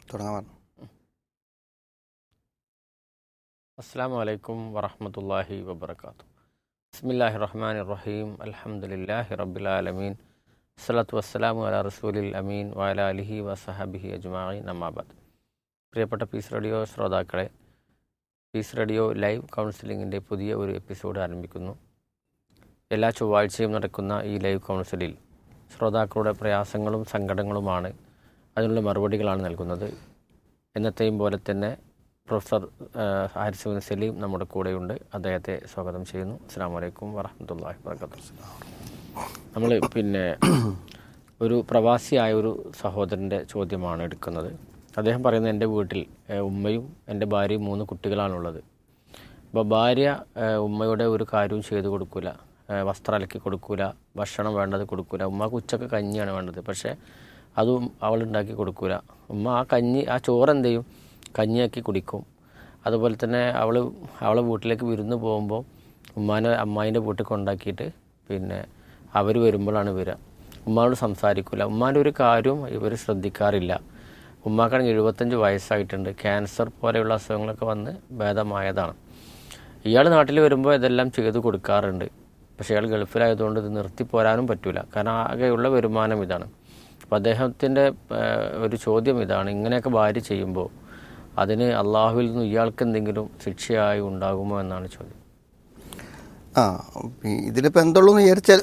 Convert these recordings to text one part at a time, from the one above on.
തുടങ്ങാൻ അസ്സാം വലൈക്കും വറഹമത്തല്ലാഹി വബർക്കാത്തു ബിസ്മില്ലാഹി റഹ്മാൻ റഹീം അൽഹംദുലില്ലാഹി റബ്ബിലാലമീൻ അസ്സലാത്തു വസ്സലാമു അല റസൂലിൽ അമീൻ വഅല അലിഹി വസഹബിഹി അജ്മാഇൻ നമാബാദ് പ്രിയപ്പെട്ട പീസ് റേഡിയോ ശ്രോതാക്കളെ പീസ് റേഡിയോ ലൈവ് കൗൺസിലിങ്ങിൻ്റെ പുതിയ ഒരു എപ്പിസോഡ് ആരംഭിക്കുന്നു എല്ലാ ചൊവ്വാഴ്ചയും നടക്കുന്ന ഈ ലൈവ് കൗൺസിലിൽ ശ്രോതാക്കളുടെ പ്രയാസങ്ങളും സങ്കടങ്ങളുമാണ് അതിനുള്ള മറുപടികളാണ് നൽകുന്നത് എന്നത്തെയും പോലെ തന്നെ പ്രൊഫസർ ഹാരിസുബിൻ സലീം നമ്മുടെ കൂടെയുണ്ട് അദ്ദേഹത്തെ സ്വാഗതം ചെയ്യുന്നു അസ്സാം വലൈക്കും വറഹമത്തല്ലാഹി വർക്കത്തു നമ്മൾ പിന്നെ ഒരു പ്രവാസിയായ ഒരു സഹോദരൻ്റെ ചോദ്യമാണ് എടുക്കുന്നത് അദ്ദേഹം പറയുന്നത് എൻ്റെ വീട്ടിൽ ഏഹ്, ഉമ്മയും എൻ്റെ ഭാര്യയും മൂന്ന് കുട്ടികളാണുള്ളത് അപ്പോൾ ഭാര്യ ഏഹ്, ഉമ്മയുടെ ഒരു കാര്യവും ചെയ്തു കൊടുക്കില്ല വസ്ത്രം അലക്കി കൊടുക്കൂല ഭക്ഷണം വേണ്ടത് കൊടുക്കൂല ഉമ്മക്ക് ഉച്ചക്ക് കഞ്ഞിയാണ് വേണ്ടത് പക്ഷേ അതും അവൾ ഉണ്ടാക്കി കൊടുക്കൂല ഉമ്മ ആ കഞ്ഞി ആ ചോറ് എന്ത് ചെയ്യും കഞ്ഞിയാക്കി കുടിക്കും അതുപോലെ തന്നെ അവൾ അവളെ വീട്ടിലേക്ക് വിരുന്ന് പോകുമ്പോൾ ഉമ്മാനെ അമ്മായിൻ്റെ വീട്ടിൽ കൊണ്ടാക്കിയിട്ട് പിന്നെ അവർ വരുമ്പോഴാണ് വരിക ഉമ്മാനോട് സംസാരിക്കില്ല ഉമ്മാൻ്റെ ഒരു കാര്യവും ഇവർ ശ്രദ്ധിക്കാറില്ല ഉമ്മാക്കാണെങ്കിൽ എഴുപത്തഞ്ച് വയസ്സായിട്ടുണ്ട് ക്യാൻസർ പോലെയുള്ള അസുഖങ്ങളൊക്കെ വന്ന് ഭേദമായതാണ് ഇയാൾ നാട്ടിൽ വരുമ്പോൾ ഇതെല്ലാം ചെയ്തു കൊടുക്കാറുണ്ട് പക്ഷേ ഇയാൾ ഗൾഫിലായതുകൊണ്ട് ഇത് നിർത്തി പോരാനും പറ്റില്ല കാരണം ആകെയുള്ള വരുമാനം ഇതാണ് അപ്പോൾ അദ്ദേഹത്തിൻ്റെ ഏഹ്, ഒരു ചോദ്യം ഇതാണ് ഇങ്ങനെയൊക്കെ ഭാര്യ ചെയ്യുമ്പോൾ അതിന് അള്ളാഹുവിൽ നിന്ന് ഇയാൾക്ക് എന്തെങ്കിലും ശിക്ഷയായി ഉണ്ടാകുമോ എന്നാണ് ചോദ്യം ആ ഈ- ഇതിലിപ്പോൾ എന്തുള്ളൂ എന്ന് വിചാരിച്ചാൽ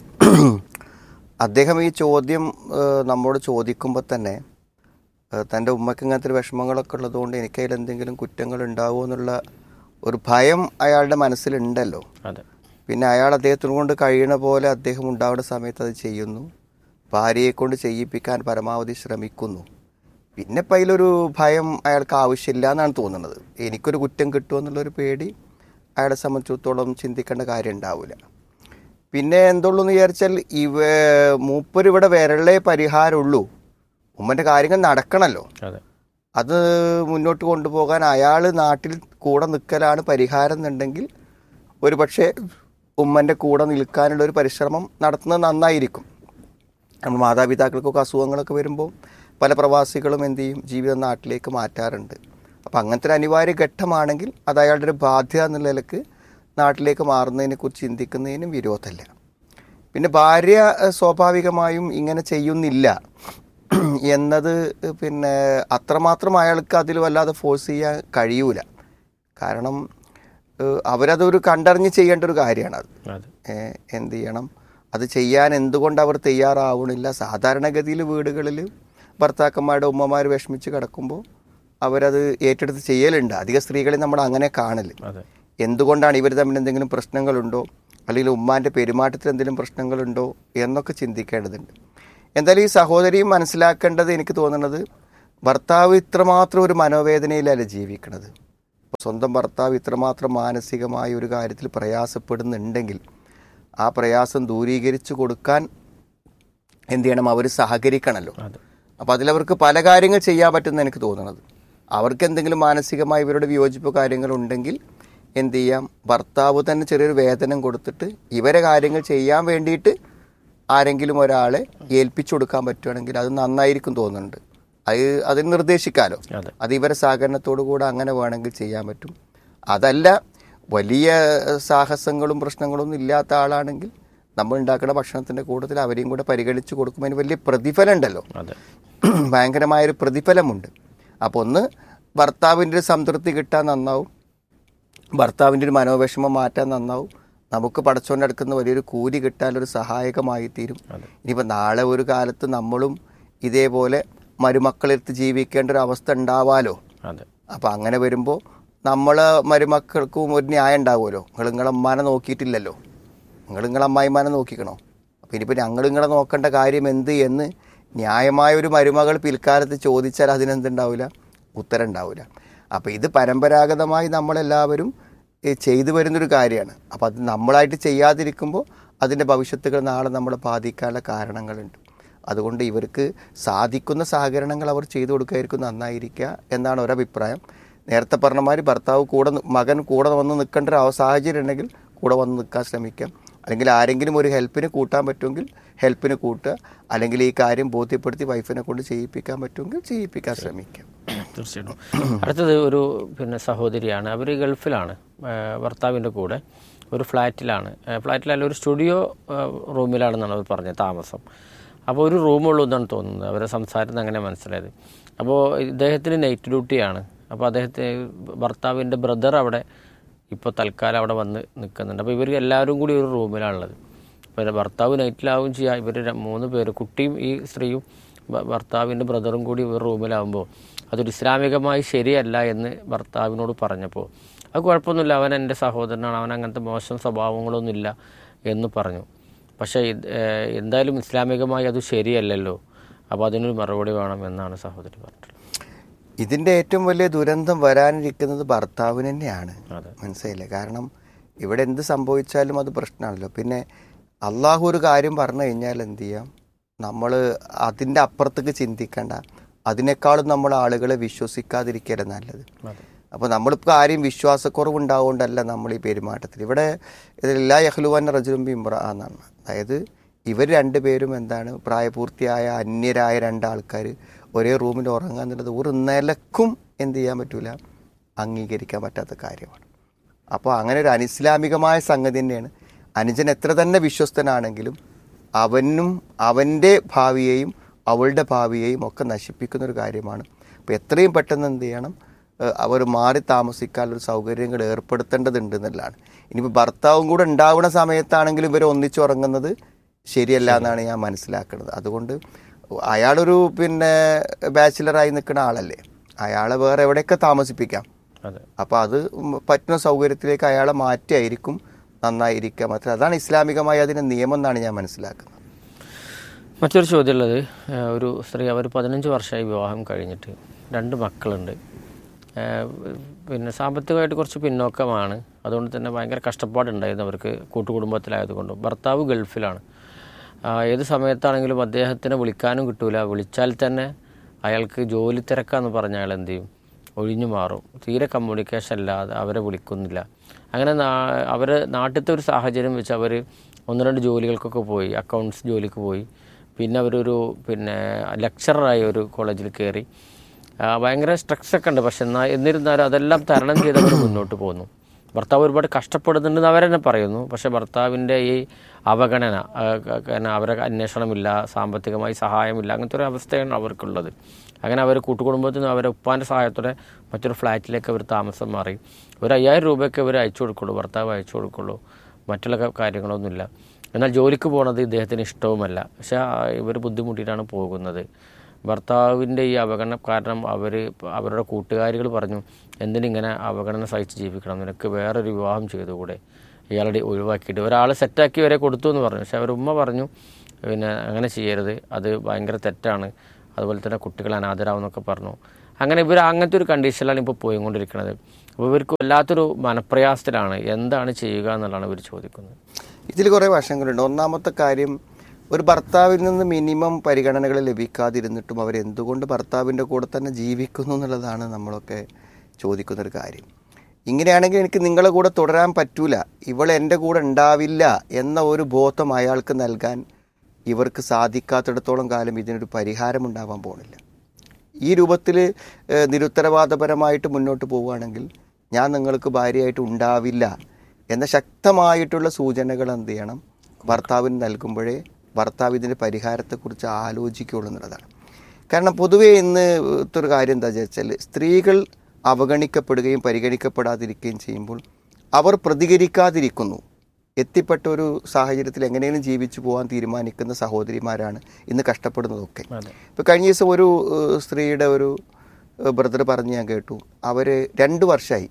അദ്ദേഹം ഈ ചോദ്യം ഏഹ്, നമ്മോട് ചോദിക്കുമ്പോൾ തന്നെ ഏഹ്, തൻ്റെ ഉമ്മക്ക് ഇങ്ങനത്തെ ഒരു വിഷമങ്ങളൊക്കെ ഉള്ളതുകൊണ്ട് എനിക്കതിൽ എന്തെങ്കിലും കുറ്റങ്ങൾ ഉണ്ടാവുമോ എന്നുള്ള ഒരു ഭയം അയാളുടെ മനസ്സിലുണ്ടല്ലോ അതെ പിന്നെ അയാൾ അദ്ദേഹത്തിനെ കൊണ്ട് കഴിയണ പോലെ അദ്ദേഹം ഉണ്ടാവുന്ന സമയത്ത് അത് ചെയ്യുന്നു ഭാര്യയെ കൊണ്ട് ചെയ്യിപ്പിക്കാൻ പരമാവധി ശ്രമിക്കുന്നു പിന്നെ ഇപ്പം അതിലൊരു ഭയം അയാൾക്ക് ആവശ്യമില്ല എന്നാണ് തോന്നുന്നത് എനിക്കൊരു കുറ്റം കിട്ടുമോ എന്നുള്ളൊരു പേടി അയാളെ സംബന്ധിച്ചിടത്തോളം ചിന്തിക്കേണ്ട കാര്യം ഉണ്ടാവില്ല പിന്നെ എന്തുള്ളൂ എന്ന് വിചാരിച്ചാൽ ഇവ മൂപ്പര് ഇവിടെ വരളേ പരിഹാരമുള്ളൂ ഉമ്മൻ്റെ കാര്യങ്ങൾ നടക്കണമല്ലോ അതെ അത് മുന്നോട്ട് കൊണ്ടുപോകാൻ അയാൾ നാട്ടിൽ കൂടെ നിൽക്കലാണ് പരിഹാരം എന്നുണ്ടെങ്കിൽ ഒരു പക്ഷേ ഉമ്മൻ്റെ കൂടെ നിൽക്കാനുള്ള ഒരു പരിശ്രമം നടത്തുന്നത് നന്നായിരിക്കും നമ്മൾ മാതാപിതാക്കൾക്കൊക്കെ അസുഖങ്ങളൊക്കെ വരുമ്പോൾ പല പ്രവാസികളും എന്ത് ചെയ്യും ജീവിതം നാട്ടിലേക്ക് മാറ്റാറുണ്ട് അപ്പം അങ്ങനത്തെ ഒരു അനിവാര്യ ഘട്ടമാണെങ്കിൽ അത് അയാളുടെ ഒരു ബാധ്യത എന്നുള്ള നിലക്ക് നാട്ടിലേക്ക് മാറുന്നതിനെക്കുറിച്ച് ചിന്തിക്കുന്നതിനും വിരോധമല്ല പിന്നെ ഭാര്യ ഏഹ്, സ്വാഭാവികമായും ഇങ്ങനെ ചെയ്യുന്നില്ല എന്നത് പിന്നെ അത്രമാത്രം അയാൾക്ക് അതിൽ വല്ലാതെ ഫോഴ്സ് ചെയ്യാൻ കഴിയൂല കാരണം ഏഹ്, അവരതൊരു കണ്ടറിഞ്ഞ് ചെയ്യേണ്ട ഒരു കാര്യമാണ് അത് അതെ ഏഹ്, എന്ത് ചെയ്യണം അത് ചെയ്യാൻ എന്തുകൊണ്ട് അവർ തയ്യാറാവണില്ല സാധാരണഗതിയിൽ വീടുകളിൽ ഭർത്താക്കന്മാരുടെ ഉമ്മമാർ വിഷമിച്ച് കിടക്കുമ്പോൾ അവരത് ഏറ്റെടുത്ത് ചെയ്യലുണ്ട് അധിക സ്ത്രീകളെ നമ്മൾ അങ്ങനെ കാണല് അതെ എന്തുകൊണ്ടാണ് ഇവർ തമ്മിൽ എന്തെങ്കിലും പ്രശ്നങ്ങളുണ്ടോ അല്ലെങ്കിൽ ഉമ്മാൻ്റെ പെരുമാറ്റത്തിൽ എന്തെങ്കിലും പ്രശ്നങ്ങളുണ്ടോ എന്നൊക്കെ ചിന്തിക്കേണ്ടതുണ്ട് എന്തായാലും ഈ സഹോദരിയും മനസ്സിലാക്കേണ്ടത് എനിക്ക് തോന്നുന്നത് ഭർത്താവ് ഇത്രമാത്രം ഒരു മനോവേദനയിലല്ല ജീവിക്കണത് സ്വന്തം ഭർത്താവ് ഇത്രമാത്രം മാനസികമായ ഒരു കാര്യത്തിൽ പ്രയാസപ്പെടുന്നുണ്ടെങ്കിൽ ആ പ്രയാസം ദൂരീകരിച്ചു കൊടുക്കാൻ എന്ത് ചെയ്യണം അവർ സഹകരിക്കണമല്ലോ അതെ അപ്പോൾ അതിലവർക്ക് പല കാര്യങ്ങൾ ചെയ്യാൻ പറ്റുമെന്ന് എനിക്ക് തോന്നുന്നത് അവർക്ക് എന്തെങ്കിലും മാനസികമായി ഇവരുടെ വിയോജിപ്പ് കാര്യങ്ങളുണ്ടെങ്കിൽ എന്ത് ചെയ്യാം ഭർത്താവ് തന്നെ ചെറിയൊരു വേതനം കൊടുത്തിട്ട് ഇവരെ കാര്യങ്ങൾ ചെയ്യാൻ വേണ്ടിയിട്ട് ആരെങ്കിലും ഒരാളെ ഏൽപ്പിച്ചു കൊടുക്കാൻ പറ്റുവാണെങ്കിൽ അത് നന്നായിരിക്കും തോന്നുന്നുണ്ട് അത് അതിന് നിർദ്ദേശിക്കാലോ അതെ അത് ഇവരെ സഹകരണത്തോടു കൂടെ അങ്ങനെ വേണമെങ്കിൽ ചെയ്യാൻ പറ്റും അതല്ല വലിയ സാഹസങ്ങളും പ്രശ്നങ്ങളൊന്നും ഇല്ലാത്ത ആളാണെങ്കിൽ നമ്മൾ ഉണ്ടാക്കുന്ന ഭക്ഷണത്തിൻ്റെ കൂട്ടത്തിൽ അവരെയും കൂടെ പരിഗണിച്ച് കൊടുക്കുമ്പോൾ അതിന് വലിയ പ്രതിഫലം ഉണ്ടല്ലോ അതെ ഭയങ്കരമായൊരു പ്രതിഫലമുണ്ട് അപ്പോൾ ഒന്ന് ഭർത്താവിൻ്റെ ഒരു സംതൃപ്തി കിട്ടാൻ നന്നാവും ഭർത്താവിൻ്റെ ഒരു മനോവിഷമം മാറ്റാൻ നന്നാവും നമുക്ക് പടച്ചുകൊണ്ടെടുക്കുന്ന വലിയൊരു കൂലി കിട്ടാനൊരു സഹായകമായി തീരും അതെ. ഇനിയിപ്പോൾ നാളെ ഒരു കാലത്ത് നമ്മളും ഇതേപോലെ മരുമക്കളെടുത്ത് ജീവിക്കേണ്ട ഒരു അവസ്ഥ ഉണ്ടാവാലോ അതെ അപ്പം അങ്ങനെ വരുമ്പോൾ നമ്മളെ മരുമക്കൾക്കും ഒരു ന്യായം ഉണ്ടാവുമല്ലോ നിങ്ങൾ നിങ്ങളെ അമ്മാനെ നോക്കിയിട്ടില്ലല്ലോ നിങ്ങൾ നിങ്ങളെ അമ്മായിമാനെ നോക്കിക്കണോ അപ്പം ഇനിയിപ്പോൾ ഞങ്ങൾ നിങ്ങളെ നോക്കേണ്ട കാര്യം എന്ത് എന്ന് ന്യായമായ ഒരു മരുമകൾ പിൽക്കാലത്ത് ചോദിച്ചാൽ അതിനെന്തുണ്ടാവില്ല ഉത്തരം ഉണ്ടാവില്ല അപ്പോൾ ഇത് പരമ്പരാഗതമായി നമ്മളെല്ലാവരും ഏ, ചെയ്തു വരുന്നൊരു കാര്യമാണ് അപ്പോൾ അത് നമ്മളായിട്ട് ചെയ്യാതിരിക്കുമ്പോൾ അതിൻ്റെ ഭവിഷ്യത്തുകൾ നാളെ നമ്മളെ ബാധിക്കാനുള്ള കാരണങ്ങളുണ്ട് അതുകൊണ്ട് ഇവർക്ക് സാധിക്കുന്ന സഹകരണങ്ങൾ അവർ ചെയ്തു കൊടുക്കായിരിക്കും നന്നായിരിക്കുക എന്നാണ് ഒരഭിപ്രായം നേരത്തെ പറഞ്ഞ മാതിരി ഭർത്താവ് കൂടെ നി- മകൻ കൂടെ വന്ന് നിൽക്കേണ്ട ഒരു അവ- സാഹചര്യം ഉണ്ടെങ്കിൽ കൂടെ വന്ന് നിൽക്കാൻ ശ്രമിക്കാം അല്ലെങ്കിൽ ആരെങ്കിലും ഒരു ഹെൽപ്പിന് കൂട്ടാൻ പറ്റുമെങ്കിൽ ഹെൽപ്പിന് കൂട്ടുക അല്ലെങ്കിൽ ഈ കാര്യം ബോധ്യപ്പെടുത്തി വൈഫിനെ കൊണ്ട് ചെയ്യിപ്പിക്കാൻ പറ്റുമെങ്കിൽ ചെയ്യിപ്പിക്കാൻ ശ്രമിക്കാം തീർച്ചയായിട്ടും അടുത്തത് ഒരു പിന്നെ സഹോദരിയാണ് അവർ ഗൾഫിലാണ് ഭർത്താവിൻ്റെ കൂടെ ഒരു ഫ്ലാറ്റിലാണ് ഏഹ് ഫ്ലാറ്റിലല്ല ഒരു സ്റ്റുഡിയോ ഏഹ് റൂമിലാണെന്നാണ് അവർ പറഞ്ഞത് താമസം അപ്പോൾ ഒരു റൂമുള്ളൂ എന്നാണ് തോന്നുന്നത് അവരെ സംസാരത്തിൽ അങ്ങനെ മനസ്സിലായത് അപ്പോൾ ഇദ്ദേഹത്തിന് നൈറ്റ് ഡ്യൂട്ടിയാണ് അപ്പോൾ അദ്ദേഹത്തെ ഭർത്താവിൻ്റെ ബ്രദർ അവിടെ ഇപ്പോൾ തൽക്കാലം അവിടെ വന്ന് നിൽക്കുന്നുണ്ട് അപ്പോൾ ഇവർ എല്ലാവരും കൂടി ഒരു റൂമിലാണുള്ളത് അപ്പോൾ ഭർത്താവ് നൈറ്റിലാവും ചെയ്യുക ഇവർ മൂന്ന് പേര് കുട്ടിയും ഈ സ്ത്രീയും ഭ- ഭർത്താവിൻ്റെ ബ്രദറും കൂടി ഒരു റൂമിലാവുമ്പോൾ അതൊരു ഇസ്ലാമികമായി ശരിയല്ല എന്ന് ഭർത്താവിനോട് പറഞ്ഞപ്പോൾ അത് കുഴപ്പമൊന്നുമില്ല അവൻ എൻ്റെ സഹോദരനാണ് അവൻ അങ്ങനത്തെ മോശം സ്വഭാവങ്ങളൊന്നുമില്ല എന്ന് പറഞ്ഞു പക്ഷേ ഇത്, ഏഹ്, എന്തായാലും ഇസ്ലാമികമായി അത് ശരിയല്ലല്ലോ അപ്പോൾ അതിനൊരു മറുപടി വേണം എന്നാണ് സഹോദരി പറഞ്ഞിട്ടുള്ളത് ഇതിൻ്റെ ഏറ്റവും വലിയ ദുരന്തം വരാനിരിക്കുന്നത് ഭർത്താവിന് തന്നെയാണ് അതെ മനസ്സിലായില്ലേ കാരണം ഇവിടെ എന്ത് സംഭവിച്ചാലും അത് പ്രശ്നമാണല്ലോ പിന്നെ അള്ളാഹു ഒരു കാര്യം പറഞ്ഞു കഴിഞ്ഞാൽ എന്ത് ചെയ്യാം നമ്മൾ അതിൻ്റെ അപ്പുറത്തേക്ക് ചിന്തിക്കേണ്ട അതിനേക്കാളും നമ്മൾ ആളുകളെ വിശ്വസിക്കാതിരിക്കരുത് നല്ലത് അതെ അപ്പോൾ നമ്മളിപ്പോൾ ആരെയും വിശ്വാസക്കുറവുണ്ടാവുകൊണ്ടല്ല നമ്മൾ ഈ പെരുമാറ്റത്തിൽ ഇവിടെ എല്ലാ യഹ്ലുവാൻ റജുലും ഇമ്ര എന്നാണ് അതായത് ഇവർ രണ്ടുപേരും എന്താണ് പ്രായപൂർത്തിയായ അന്യരായ രണ്ടാൾക്കാർ ഒരേ റൂമിൽ ഉറങ്ങുക എന്നുള്ളത് ഒരു നിലക്കും എന്ത് ചെയ്യാൻ പറ്റൂല അംഗീകരിക്കാൻ പറ്റാത്ത കാര്യമാണ് അപ്പോൾ അങ്ങനെ ഒരു അനിസ്ലാമികമായ സംഗതി തന്നെയാണ് അനുജൻ എത്ര തന്നെ വിശ്വസ്തനാണെങ്കിലും അവനും അവൻ്റെ ഭാവിയെയും അവളുടെ ഭാവിയെയും ഒക്കെ നശിപ്പിക്കുന്ന ഒരു കാര്യമാണ് അപ്പോൾ എത്രയും പെട്ടെന്ന് എന്ത് ചെയ്യണം ഏഹ് അവർ മാറി താമസിക്കാനുള്ള സൗകര്യങ്ങൾ ഏർപ്പെടുത്തേണ്ടതുണ്ട് എന്നുള്ളതാണ് ഇനിയിപ്പോൾ ഭർത്താവും കൂടെ ഉണ്ടാവുന്ന സമയത്താണെങ്കിലും ഇവർ ഒന്നിച്ചുറങ്ങുന്നത് ശരിയല്ല എന്നാണ് ഞാൻ മനസ്സിലാക്കുന്നത് അതുകൊണ്ട് അയാളൊരു പിന്നെ ബാച്ചിലറായി നിൽക്കുന്ന ആളല്ലേ അയാളെ വേറെ എവിടെയൊക്കെ താമസിപ്പിക്കാം അതെ അപ്പോൾ അത് പറ്റുന്ന സൗകര്യത്തിലേക്ക് അയാളെ മാറ്റിയായിരിക്കും നന്നായിരിക്കുക മാത്രം അതാണ് ഇസ്ലാമികമായി അതിൻ്റെ നിയമം എന്നാണ് ഞാൻ മനസ്സിലാക്കുന്നത് മറ്റൊരു ചോദ്യമുള്ളത് ഏഹ് ഒരു സ്ത്രീ അവർ പതിനഞ്ച് വർഷമായി വിവാഹം കഴിഞ്ഞിട്ട് രണ്ട് മക്കളുണ്ട് ഏഹ് പിന്നെ സാമ്പത്തികമായിട്ട് കുറച്ച് പിന്നോക്കമാണ് അതുകൊണ്ട് തന്നെ ഭയങ്കര കഷ്ടപ്പാടുണ്ടായിരുന്നു അവർക്ക് കൂട്ടുകുടുംബത്തിലായതുകൊണ്ടും ഭർത്താവ് ഗൾഫിലാണ് ആ, ഏത് സമയത്താണെങ്കിലും അദ്ദേഹത്തിനെ വിളിക്കാനും കിട്ടൂല വിളിച്ചാൽ തന്നെ അയാൾക്ക് ജോലി തിരക്കാന്ന് പറഞ്ഞ അയാൾ എന്ത് ചെയ്യും ഒഴിഞ്ഞു മാറും തീരെ കമ്മ്യൂണിക്കേഷൻ അല്ലാതെ അവരെ വിളിക്കുന്നില്ല അങ്ങനെ നാ അവർ നാട്ടിലത്തെ ഒരു സാഹചര്യം വെച്ച് അവർ ഒന്ന് രണ്ട് ജോലികൾക്കൊക്കെ പോയി അക്കൗണ്ട്സ് ജോലിക്ക് പോയി പിന്നെ അവരൊരു പിന്നെ ലെക്ചറായി ഒരു കോളേജിൽ കയറി ആ, ഭയങ്കര സ്ട്രെസ് ഒക്കെ ഉണ്ട് പക്ഷെ എന്നാൽ എന്നിരുന്നാലും അതെല്ലാം തരണം ചെയ്ത് അവർ മുന്നോട്ട് പോകുന്നു ഭർത്താവ് ഒരുപാട് കഷ്ടപ്പെടുന്നുണ്ടെന്ന് അവരെന്നെ പറയുന്നു പക്ഷെ ഭർത്താവിൻ്റെ ഈ അവഗണന ആ, ക- കാരണം അവരെ അന്വേഷണമില്ല സാമ്പത്തികമായി സഹായമില്ല അങ്ങനത്തെ ഒരു അവസ്ഥയാണ് അവർക്കുള്ളത് അങ്ങനെ അവർ കൂട്ടുകുടുംബത്തിൽ നിന്ന് അവരെ ഉപ്പാൻ്റെ സഹായത്തോടെ മറ്റൊരു ഫ്ലാറ്റിലേക്ക് അവർ താമസം മാറി ഒരു അയ്യായിരം രൂപയൊക്കെ അവർ അയച്ചു കൊടുക്കുള്ളൂ ഭർത്താവ് അയച്ചു കൊടുക്കുള്ളൂ മറ്റുള്ള ക- കാര്യങ്ങളൊന്നുമില്ല എന്നാൽ ജോലിക്ക് പോകുന്നത് ഇദ്ദേഹത്തിന് ഇഷ്ടവുമല്ല പക്ഷേ ഇവർ ബുദ്ധിമുട്ടിയിട്ടാണ് പോകുന്നത് ഭർത്താവിൻ്റെ ഈ അവഗണന കാരണം അവർ അവരുടെ കൂട്ടുകാരികൾ പറഞ്ഞു എന്തിനിങ്ങനെ അവഗണന സഹിച്ച് ജീവിക്കണം നിനക്ക് വേറൊരു വിവാഹം ചെയ്തുകൂടെ ഇയാളുടെ ഒഴിവാക്കിയിട്ട് ഒരാളെ സെറ്റാക്കി വരെ കൊടുത്തു എന്ന് പറഞ്ഞു പക്ഷെ അവരുടെ ഉമ്മ പറഞ്ഞു പിന്നെ അങ്ങനെ ചെയ്യരുത് അത് ഭയങ്കര തെറ്റാണ് അതുപോലെ തന്നെ കുട്ടികൾ അനാഥരാവെന്നൊക്കെ പറഞ്ഞു അങ്ങനെ ഇവർ അങ്ങനത്തെ ഒരു കണ്ടീഷനിലാണ് ഇപ്പോൾ പോയിക്കൊണ്ടിരിക്കുന്നത് അപ്പോൾ ഇവർക്ക് വല്ലാത്തൊരു മനപ്രയാസത്തിലാണ് എന്താണ് ചെയ്യുക എന്നുള്ളതാണ് ഇവർ ചോദിക്കുന്നത് ഇതിൽ കുറേ വശങ്ങളുണ്ട് ഒന്നാമത്തെ കാര്യം ഒരു ഭർത്താവിൽ നിന്ന് മിനിമം പരിഗണനകൾ ലഭിക്കാതിരുന്നിട്ടും അവരെന്തുകൊണ്ട് ഭർത്താവിൻ്റെ കൂടെ തന്നെ ജീവിക്കുന്നു എന്നുള്ളതാണ് നമ്മളൊക്കെ ചോദിക്കുന്നൊരു കാര്യം ഇങ്ങനെയാണെങ്കിൽ എനിക്ക് നിങ്ങളെ കൂടെ തുടരാൻ പറ്റൂല ഇവൾ എൻ്റെ കൂടെ ഉണ്ടാവില്ല എന്ന ഒരു ബോധം അയാൾക്ക് നൽകാൻ ഇവർക്ക് സാധിക്കാത്തിടത്തോളം കാലം ഇതിനൊരു പരിഹാരം ഉണ്ടാവാൻ പോണില്ല ഈ രൂപത്തിൽ നിരുത്തരവാദപരമായിട്ട് മുന്നോട്ട് പോവുകയാണെങ്കിൽ ഞാൻ നിങ്ങൾക്ക് ഭാര്യയായിട്ട് ഉണ്ടാവില്ല എന്ന ശക്തമായിട്ടുള്ള സൂചനകൾ എന്ത് ചെയ്യണം ഭർത്താവിന് നൽകുമ്പോഴേ ഭർത്താവ് ഇതിൻ്റെ പരിഹാരത്തെക്കുറിച്ച് ആലോചിക്കുകയുള്ളൂ എന്നുള്ളതാണ് കാരണം പൊതുവേ ഇന്ന് ഒരു കാര്യം എന്താ വെച്ചാൽ സ്ത്രീകൾ അവഗണിക്കപ്പെടുകയും പരിഗണിക്കപ്പെടാതിരിക്കുകയും ചെയ്യുമ്പോൾ അവർ പ്രതികരിക്കാതിരിക്കുന്നു എത്തിപ്പെട്ട ഒരു സാഹചര്യത്തിൽ എങ്ങനെയെങ്കിലും ജീവിച്ചു പോകാൻ തീരുമാനിക്കുന്ന സഹോദരിമാരാണ് ഇന്ന് കഷ്ടപ്പെടുന്നതൊക്കെ അതെ ഇപ്പോൾ കഴിഞ്ഞ ദിവസം ഒരു ഏഹ്, സ്ത്രീയുടെ ഒരു ബ്രദർ പറഞ്ഞ് ഞാൻ കേട്ടു അവർ രണ്ട് വർഷമായി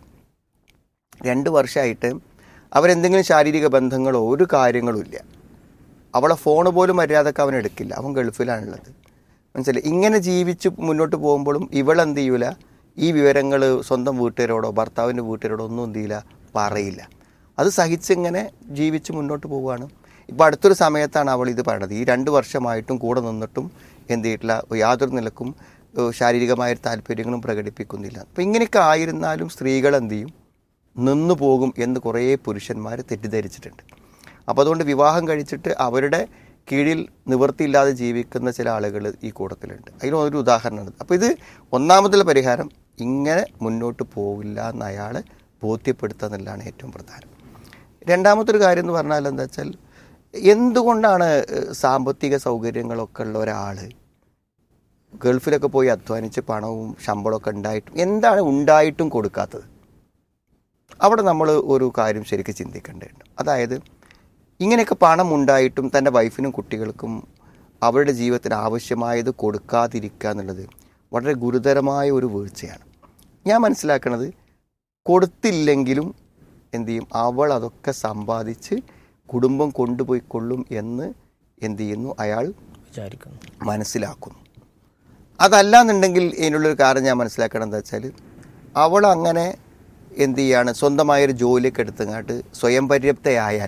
രണ്ട് വർഷമായിട്ട് അവരെന്തെങ്കിലും ശാരീരിക ബന്ധങ്ങളോ ഒരു കാര്യങ്ങളും ഇല്ല അവളെ ഫോൺ പോലും മര്യാദക്ക് അവൻ എടുക്കില്ല അവൻ ഗൾഫിലാണുള്ളത് മനസ്സിലായി ഇങ്ങനെ ജീവിച്ച് മുന്നോട്ട് പോകുമ്പോഴും ഇവളെന്ത് ചെയ്യൂല ഈ വിവരങ്ങൾ സ്വന്തം വീട്ടുകാരോടോ ഭർത്താവിൻ്റെ വീട്ടുകാരോടോ ഒന്നും എന്ത് ചെയ്യില്ല പറയില്ല അത് സഹിച്ചിങ്ങനെ ജീവിച്ച് മുന്നോട്ട് പോവുകയാണ് ഇപ്പോൾ അടുത്തൊരു സമയത്താണ് അവൾ ഇത് പറയണത് ഈ രണ്ട് വർഷമായിട്ടും കൂടെ നിന്നിട്ടും എന്ത് ചെയ്തിട്ടില്ല യാതൊരു നിലക്കും ഏഹ്, ശാരീരികമായ താല്പര്യങ്ങളും പ്രകടിപ്പിക്കുന്നില്ല അപ്പോൾ ഇങ്ങനെയൊക്കെ ആയിരുന്നാലും സ്ത്രീകൾ എന്ത് ചെയ്യും നിന്നു പോകും എന്ന് കുറേ പുരുഷന്മാർ തെറ്റിദ്ധരിച്ചിട്ടുണ്ട് അപ്പോൾ അതുകൊണ്ട് വിവാഹം കഴിച്ചിട്ട് അവരുടെ കീഴിൽ നിവൃത്തിയില്ലാതെ ജീവിക്കുന്ന ചില ആളുകൾ ഈ കൂട്ടത്തിലുണ്ട് അതിന് ഒരു ഉദാഹരണമാണ് അപ്പോൾ ഇത് ഒന്നാമതുള്ള പരിഹാരം ഇങ്ങനെ മുന്നോട്ട് പോവില്ല എന്ന് അയാളെ ബോധ്യപ്പെടുത്തുക എന്നുള്ളതാണ് ഏറ്റവും പ്രധാനം രണ്ടാമത്തെ ഒരു കാര്യം എന്ന് പറഞ്ഞാൽ എന്താ വെച്ചാൽ എന്തുകൊണ്ടാണ് ഏഹ്, സാമ്പത്തിക സൗകര്യങ്ങളൊക്കെ ഉള്ള ഒരാൾ ഗൾഫിലൊക്കെ പോയി അധ്വാനിച്ച് പണവും ശമ്പളമൊക്കെ ഉണ്ടായിട്ടും എന്താണ് ഉണ്ടായിട്ടും കൊടുക്കാത്തത് അവിടെ നമ്മൾ ഒരു കാര്യം ശരിക്കും ചിന്തിക്കേണ്ടതുണ്ട് അതായത് ഇങ്ങനെയൊക്കെ പണം ഉണ്ടായിട്ടും തൻ്റെ വൈഫിനും കുട്ടികൾക്കും അവരുടെ ജീവിതത്തിന് ആവശ്യമായത് കൊടുക്കാതിരിക്കുക എന്നുള്ളത് വളരെ ഗുരുതരമായ ഒരു വീഴ്ചയാണ് ഞാൻ മനസ്സിലാക്കണത് കൊടുത്തില്ലെങ്കിലും എന്ത് ചെയ്യും അവൾ അതൊക്കെ സമ്പാദിച്ച് കുടുംബം കൊണ്ടുപോയിക്കൊള്ളും എന്ന് എന്ത് ചെയ്യുന്നു അയാൾ വിചാരിക്കുന്നു മനസ്സിലാക്കുന്നു അതല്ല എന്നുണ്ടെങ്കിൽ ഇതിനുള്ളൊരു കാരണം ഞാൻ മനസ്സിലാക്കണം എന്താ വെച്ചാൽ അവൾ അങ്ങനെ എന്ത് ചെയ്യാണ് സ്വന്തമായൊരു ജോലിയൊക്കെ എടുത്തങ്ങാട്ട് സ്വയം പര്യാപ്തയായാൽ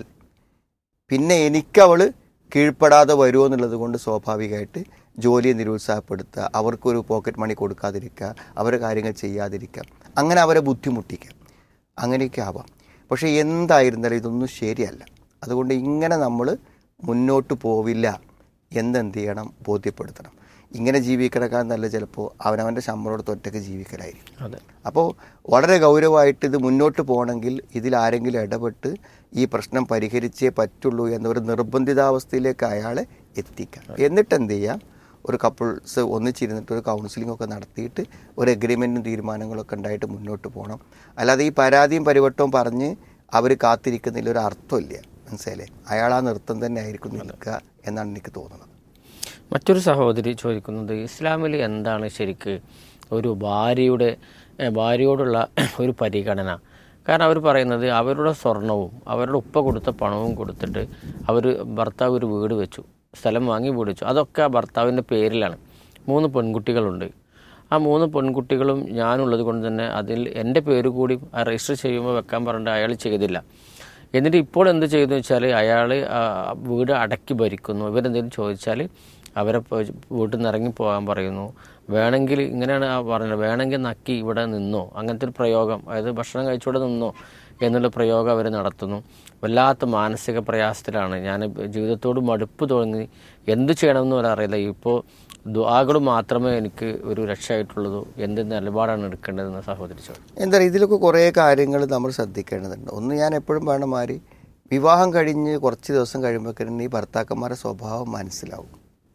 പിന്നെ എനിക്കവൾ കീഴ്പ്പെടാതെ വരുമോ എന്നുള്ളത് കൊണ്ട് സ്വാഭാവികമായിട്ട് ജോലിയെ നിരുത്സാഹപ്പെടുത്തുക അവർക്കൊരു പോക്കറ്റ് മണി കൊടുക്കാതിരിക്കുക അവരെ കാര്യങ്ങൾ ചെയ്യാതിരിക്കുക അങ്ങനെ അവരെ ബുദ്ധിമുട്ടിക്കുക അങ്ങനെയൊക്കെ ആവാം പക്ഷേ എന്തായിരുന്നാലും ഇതൊന്നും ശരിയല്ല അതുകൊണ്ട് ഇങ്ങനെ നമ്മൾ മുന്നോട്ട് പോവില്ല എന്നെന്ത് ചെയ്യണം ബോധ്യപ്പെടുത്തണം ഇങ്ങനെ ജീവിക്കണക്കാൾ നല്ല ചിലപ്പോൾ അവനവൻ്റെ ശമ്പളത്തോട് ഒറ്റയ്ക്ക് ജീവിക്കലായിരിക്കും അതെ അപ്പോൾ വളരെ ഗൗരവമായിട്ട് ഇത് മുന്നോട്ട് പോകണമെങ്കിൽ ഇതിൽ ആരെങ്കിലും ഇടപെട്ട് ഈ പ്രശ്നം പരിഹരിച്ചേ പറ്റുള്ളൂ എന്നൊരു നിർബന്ധിതാവസ്ഥയിലേക്ക് അയാളെ എത്തിക്കാം എന്നിട്ട് എന്ത് ചെയ്യാം ഒരു കപ്പിൾസ് ഒന്നിച്ചിരുന്നിട്ട് ഒരു കൗൺസിലിംഗ് ഒക്കെ നടത്തിയിട്ട് ഒരു എഗ്രിമെൻറ്റും തീരുമാനങ്ങളൊക്കെ ഉണ്ടായിട്ട് മുന്നോട്ട് പോകണം അല്ലാതെ ഈ പരാതിയും പരിവട്ടവും പറഞ്ഞ് അവർ കാത്തിരിക്കുന്നതിൽ ഒരു അർത്ഥമില്ല മനസ്സിലായില്ലേ അയാൾ ആ നൃത്തം തന്നെ ആയിരിക്കും നിൽക്കുക എന്നാണ് എനിക്ക് തോന്നുന്നത് മറ്റൊരു സഹോദരി ചോദിക്കുന്നത് ഇസ്ലാമിൽ എന്താണ് ശരിക്ക് ഒരു ഭാര്യയുടെ ഏ, ഭാര്യയോടുള്ള ഒരു പരിഗണന കാരണം അവർ പറയുന്നത് അവരുടെ സ്വർണവും അവരുടെ ഉപ്പ കൊടുത്ത പണവും കൊടുത്തിട്ട് അവർ ഭർത്താവ് ഒരു വീട് വെച്ചു സ്ഥലം വാങ്ങി വീട് വെച്ചു അതൊക്കെ ആ ഭർത്താവിൻ്റെ പേരിലാണ് മൂന്ന് പെൺകുട്ടികളുണ്ട് ആ മൂന്ന് പെൺകുട്ടികളും ഞാനുള്ളത് കൊണ്ട് തന്നെ അതിൽ എൻ്റെ പേര് കൂടി രജിസ്റ്റർ ചെയ്യുമ്പോൾ വെക്കാൻ പറഞ്ഞിട്ട് അയാൾ ചെയ്തില്ല എന്നിട്ട് ഇപ്പോൾ എന്ത് ചെയ്തു വെച്ചാൽ അയാൾ വീട് അടക്കി ഭരിക്കുന്നു ഇവരെന്തെങ്കിലും ചോദിച്ചാൽ അവരെ പോ- വീട്ടിൽ നിന്ന് ഇറങ്ങി പോകാൻ പറയുന്നു വേണമെങ്കിൽ ഇങ്ങനെയാണ് ആ പറഞ്ഞത് വേണമെങ്കിൽ നക്കി ഇവിടെ നിന്നോ അങ്ങനത്തെ ഒരു പ്രയോഗം അതായത് ഭക്ഷണം കഴിച്ചുകൂടെ നിന്നോ എന്നുള്ള പ്രയോഗം അവർ നടത്തുന്നു വല്ലാത്ത മാനസിക പ്രയാസത്തിലാണ് ഞാൻ ജീവിതത്തോട് മടുപ്പ് തോന്നി എന്ത് ചെയ്യണമെന്ന് പോലും അറിയില്ല ഇപ്പോൾ ദുആകൾ മാത്രമേ എനിക്ക് ഒരു രക്ഷയായിട്ടുള്ളൂ എന്ത് നിലപാടാണ് എടുക്കേണ്ടതെന്ന് സഹോദരി ചോദിച്ചു എന്താ പറയുക ഇതിലൊക്കെ കുറേ കാര്യങ്ങൾ നമ്മൾ ശ്രദ്ധിക്കേണ്ടതുണ്ട് ഒന്ന് ഞാൻ എപ്പോഴും പറഞ്ഞ മാതിരി വിവാഹം കഴിഞ്ഞ് കുറച്ച് ദിവസം കഴിയുമ്പോഴേക്കും ഈ ഭർത്താക്കന്മാരുടെ സ്വഭാവം മനസ്സിലാവും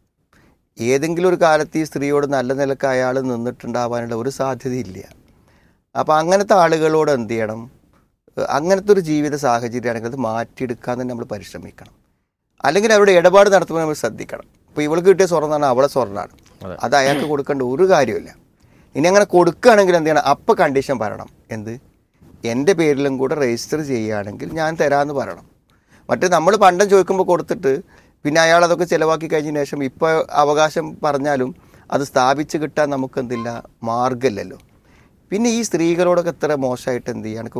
ഏതെങ്കിലും ഒരു കാലത്ത് ഈ സ്ത്രീയോട് നല്ല നിലക്ക് അയാൾ നിന്നിട്ടുണ്ടാവാനുള്ള ഒരു സാധ്യതയില്ല അപ്പോൾ അങ്ങനത്തെ ആളുകളോട് എന്ത് ചെയ്യണം ഏഹ് അങ്ങനത്തെ ഒരു ജീവിത സാഹചര്യമാണെങ്കിൽ അത് മാറ്റിയെടുക്കാൻ തന്നെ നമ്മൾ പരിശ്രമിക്കണം അല്ലെങ്കിൽ അവരുടെ ഇടപാട് നടത്തുമ്പോൾ നമ്മൾ ശ്രദ്ധിക്കണം ഇപ്പോൾ ഇവൾക്ക് കിട്ടിയ സ്വർണ്ണം എന്ന് പറഞ്ഞാൽ അവളെ സ്വർണ്ണമാണ് അതെ. അത് അയാൾക്ക് കൊടുക്കേണ്ട ഒരു കാര്യമില്ല ഇനി അങ്ങനെ കൊടുക്കുകയാണെങ്കിൽ എന്ത് ചെയ്യണം അപ്പം കണ്ടീഷൻ പറയണം എന്ത് എൻ്റെ പേരിലും കൂടെ രജിസ്റ്റർ ചെയ്യുകയാണെങ്കിൽ ഞാൻ തരാമെന്ന് പറയണം മറ്റേ നമ്മൾ പണ്ടം ചോദിക്കുമ്പോൾ കൊടുത്തിട്ട് പിന്നെ അയാൾ അതൊക്കെ ചിലവാക്കി കഴിഞ്ഞതിന് ശേഷം ഇപ്പോൾ അവകാശം പറഞ്ഞാലും അത് സ്ഥാപിച്ച് കിട്ടാൻ നമുക്ക് എന്തില്ല മാർഗമില്ലല്ലോ പിന്നെ ഈ സ്ത്രീകളോടൊക്കെ ഇത്ര മോശമായിട്ട് എന്ത് ചെയ്യുക എനിക്ക്